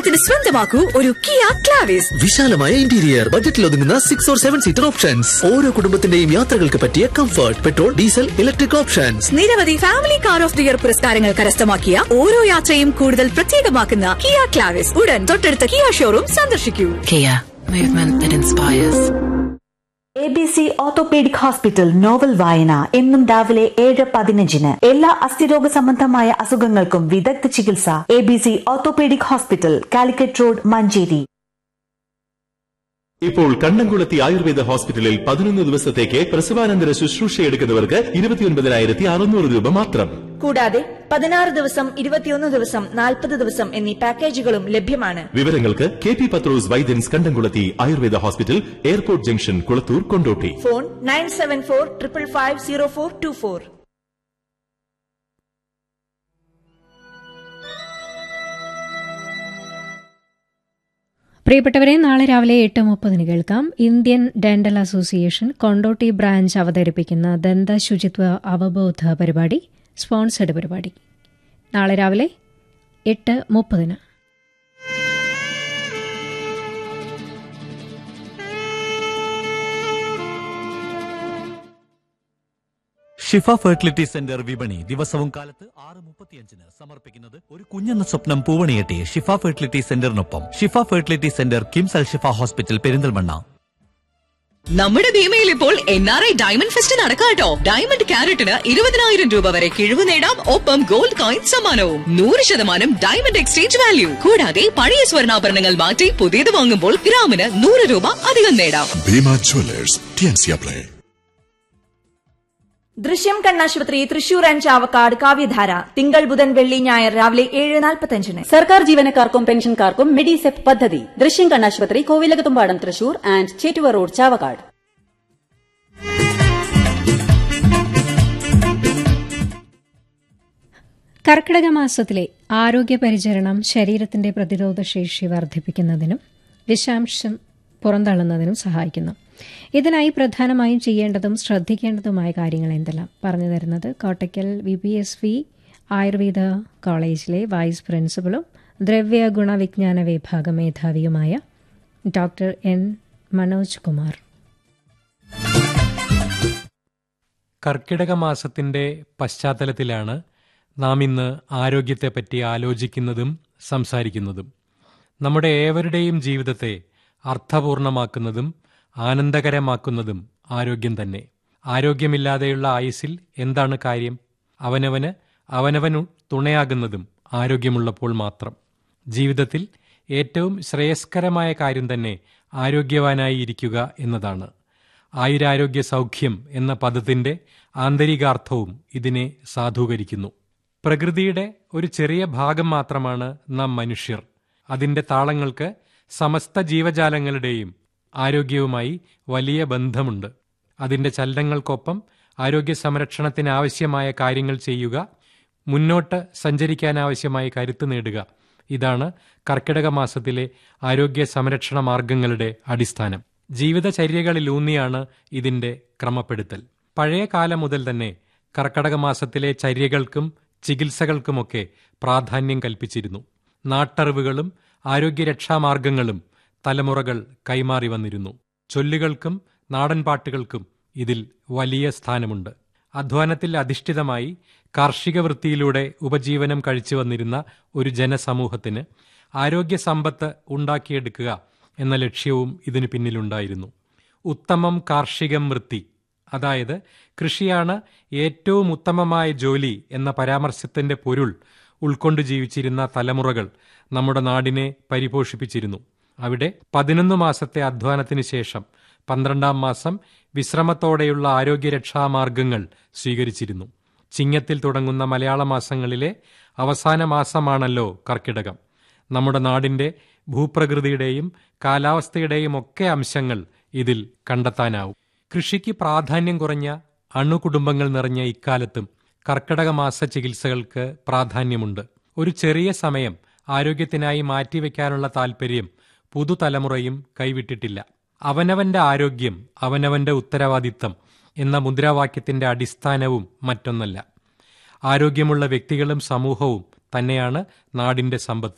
ഓണത്തിന് സ്വന്തമാക്കൂ ഒരു കിയ ക്ലാവിസ് വിശാലമായ ഇന്റീരിയർ ബജറ്റിൽ ഒതുങ്ങുന്ന six or seven seater options ഓരോ കുടുംബത്തിന്റെയും യാത്രകൾക്ക് പറ്റിയ comfort petrol diesel electric options നിരവധി family car of the year പുരസ്കാരങ്ങൾ കരസ്ഥമാക്കിയ ഓരോ യാത്രയും കൂടുതൽ പ്രത്യേകമാക്കുന്ന കിയ ക്ലാവിസ് ഉടൻ തൊട്ടടുത്ത കിയ ഷോറൂം സന്ദർശിക്കൂ Kia, movement that inspires. A B C orthopaedic hospital novel വായന എന്നും രാവിലെ ഏഴ് പതിനഞ്ചിന് എല്ലാ അസ്ഥിരോഗ സംബന്ധമായ അസുഖങ്ങൾക്കും വിദഗ്ധ ചികിത്സ A B C orthopaedic hospital Calicut road Manjeri ഇപ്പോൾ കണ്ണംകുളത്തി ആയുർവേദ ഹോസ്പിറ്റലിൽ പതിനൊന്ന് ദിവസത്തേക്ക് പ്രസവാനന്തര ശുശ്രൂഷ എടുക്കുന്നവർക്ക് ഇരുപത്തിയൊൻപതിനായിരത്തി അറുന്നൂറ് രൂപ മാത്രം കൂടാതെ പതിനാറ് ദിവസം ഇരുപത്തിയൊന്ന് ദിവസം നാൽപ്പത് ദിവസം എന്നീ പാക്കേജുകളും ലഭ്യമാണ് വിവരങ്ങൾക്ക് K P Pathros Vaidyans Kandamkulathi Ayurveda hospital airport junction Kulathur Kondotty phone nine seven four triple five zero four two four പ്രിയപ്പെട്ടവരെ നാളെ രാവിലെ എട്ട് മുപ്പതിന് കേൾക്കാം Indian dental association Kondotty branch അവതരിപ്പിക്കുന്ന ദന്ത ശുചിത്വ അവബോധ പരിപാടി സ്പോൺസർഡ് പരിപാടി നാളെ രാവിലെ എട്ട് മുപ്പതിന് ഷിഫ ഫെർട്ടിലിറ്റി സെന്റർ വിപണി ദിവസവും കാലത്ത് ആറ് മുപ്പത്തിയഞ്ചിന് സമർപ്പിക്കുന്നത് ഒരു കുഞ്ഞെന്ന സ്വപ്നം പൂവണിയെട്ടി ഷിഫ ഫെർട്ടിലിറ്റി സെന്ററിനൊപ്പം Shifa fertility centre KIMS Al Shifa hospital Perinthalmanna നമ്മുടെ ഭീമയിൽ ഇപ്പോൾ N R I diamond fest നടക്കാട്ടോ ഡയമണ്ട് ക്യാരറ്റിന് ഇരുപതിനായിരം രൂപ വരെ കിഴിവ് നേടാം ഒപ്പം ഗോൾഡ് കോയിൻ സമ്മാനവും നൂറ് ശതമാനം ഡയമണ്ട് എക്സ്ചേഞ്ച് വാല്യൂ കൂടാതെ പഴയ സ്വർണ്ണാഭരണങ്ങൾ മാറ്റി പുതിയത് വാങ്ങുമ്പോൾ ഗ്രാമിന് നൂറ് രൂപ അധികം നേടാം ഭീമ ജ്വല്ലേഴ്സ് ടിഎൻസി അപ്ലൈ ദൃശ്യം കണ്ണാശുപത്രി തൃശൂർ ആൻഡ് ചാവക്കാട് കാവ്യധാര തിങ്കൾ ബുധൻ വെള്ളി ഞായർ രാവിലെ ഏഴ് നാൽപ്പത്തഞ്ചിന് സർക്കാർ ജീവനക്കാർക്കും പെൻഷൻകാർക്കും മെഡിസെപ് പദ്ധതി ദൃശ്യം കണ്ണാശുപത്രി കോവിലകത്തുംപാടം തൃശൂർ ആൻഡ് ചേറ്റുവ റോഡ് ചാവക്കാട് കർക്കിടക മാസത്തിലെ ആരോഗ്യ പരിചരണം ശരീരത്തിന്റെ പ്രതിരോധശേഷി വർദ്ധിപ്പിക്കുന്നതിനും വിഷാംശം പുറന്തള്ളുന്നതിനും സഹായിക്കുന്നു ഇതിനായി പ്രധാനമായും ചെയ്യേണ്ടതും ശ്രദ്ധിക്കേണ്ടതുമായ കാര്യങ്ങൾ എന്തെല്ലാം പറഞ്ഞു തരുന്നത് Kottakkal V P S V Ayurveda കോളേജിലെ വൈസ് പ്രിൻസിപ്പലും ദ്രവ്യ ഗുണവിജ്ഞാന വിഭാഗം മേധാവിയുമായ ഡോക്ടർ എൻ മനോജ് കുമാർ കർക്കിടക മാസത്തിൻ്റെ പശ്ചാത്തലത്തിലാണ് നാം ഇന്ന് ആരോഗ്യത്തെപ്പറ്റി ആലോചിക്കുന്നതും സംസാരിക്കുന്നതും നമ്മുടെ ഏവരുടെയും ജീവിതത്തെ അർത്ഥപൂർണമാക്കുന്നതും ആനന്ദകരമാക്കുന്നതും ആരോഗ്യം തന്നെ ആരോഗ്യമില്ലാതെയുള്ള ആയുസ്സിൽ എന്താണ് കാര്യം അവനവന് അവനവനു തുണയാകുന്നതും ആരോഗ്യമുള്ളപ്പോൾ മാത്രം ജീവിതത്തിൽ ഏറ്റവും ശ്രേയസ്കരമായ കാര്യം തന്നെ ആരോഗ്യവാനായി ഇരിക്കുക എന്നതാണ് ആയുരാരോഗ്യ സൗഖ്യം എന്ന പദത്തിന്റെ ആന്തരികാർത്ഥവും ഇതിനെ സാധൂകരിക്കുന്നു പ്രകൃതിയുടെ ഒരു ചെറിയ ഭാഗം മാത്രമാണ് നാം മനുഷ്യർ അതിന്റെ താളങ്ങൾക്ക് സമസ്ത ജീവജാലങ്ങളുടെയും ആരോഗ്യവുമായി വലിയ ബന്ധമുണ്ട് അതിന്റെ ചലനങ്ങൾക്കൊപ്പം ആരോഗ്യ സംരക്ഷണത്തിന് ആവശ്യമായ കാര്യങ്ങൾ ചെയ്യുക മുന്നോട്ട് സഞ്ചരിക്കാനാവശ്യമായ കരുത്ത് നേടുക ഇതാണ് കർക്കിടക മാസത്തിലെ ആരോഗ്യ സംരക്ഷണ മാർഗങ്ങളുടെ അടിസ്ഥാനം ജീവിതചര്യകളിലൂന്നിയാണ് ഇതിന്റെ ക്രമപ്പെടുത്തൽ പഴയ കാലം മുതൽ തന്നെ കർക്കടക മാസത്തിലെ ചര്യകൾക്കും ചികിത്സകൾക്കുമൊക്കെ പ്രാധാന്യം കൽപ്പിച്ചിരുന്നു നാട്ടറിവുകളും ആരോഗ്യരക്ഷാമാർഗങ്ങളും തലമുറകൾ കൈമാറി വന്നിരുന്നു ചൊല്ലുകൾക്കും നാടൻപാട്ടുകൾക്കും ഇതിൽ വലിയ സ്ഥാനമുണ്ട് അധ്വാനത്തിൽ അധിഷ്ഠിതമായി കാർഷിക വൃത്തിയിലൂടെ ഉപജീവനം കഴിച്ചു വന്നിരുന്ന ഒരു ജനസമൂഹത്തിന് ആരോഗ്യ സമ്പത്ത് ഉണ്ടാക്കിയെടുക്കുക എന്ന ലക്ഷ്യവും ഇതിനു പിന്നിലുണ്ടായിരുന്നു ഉത്തമം കാർഷികം വൃത്തി അതായത് കൃഷിയാണ് ഏറ്റവും ഉത്തമമായ ജോലി എന്ന പരാമർശത്തിന്റെ പൊരുൾ ഉൾക്കൊണ്ട് ജീവിച്ചിരുന്ന തലമുറകൾ നമ്മുടെ നാടിനെ പരിപോഷിപ്പിച്ചിരുന്നു അവിടെ പതിനൊന്ന് മാസത്തെ അധ്വാനത്തിന് ശേഷം പന്ത്രണ്ടാം മാസം വിശ്രമത്തോടെയുള്ള ആരോഗ്യരക്ഷാമാർഗങ്ങൾ സ്വീകരിച്ചിരുന്നു ചിങ്ങത്തിൽ തുടങ്ങുന്ന മലയാള മാസങ്ങളിലെ അവസാന മാസമാണല്ലോ കർക്കിടകം നമ്മുടെ നാടിന്റെ ഭൂപ്രകൃതിയുടെയും കാലാവസ്ഥയുടെയും ഒക്കെ അംശങ്ങൾ ഇതിൽ കണ്ടെത്താനാവും കൃഷിക്ക് പ്രാധാന്യം കുറഞ്ഞ അണുകുടുംബങ്ങൾ നിറഞ്ഞ ഇക്കാലത്തും കർക്കിടക മാസ ചികിത്സകൾക്ക് പ്രാധാന്യമുണ്ട് ഒരു ചെറിയ സമയം ആരോഗ്യത്തിനായി മാറ്റിവെക്കാനുള്ള താൽപ്പര്യം പുതുതലമുറയും കൈവിട്ടിട്ടില്ല അവനവന്റെ ആരോഗ്യം അവനവന്റെ ഉത്തരവാദിത്തം എന്ന മുദ്രാവാക്യത്തിന്റെ അടിസ്ഥാനവും മറ്റൊന്നല്ല ആരോഗ്യമുള്ള വ്യക്തികളും സമൂഹവും തന്നെയാണ് നാടിന്റെ സമ്പത്ത്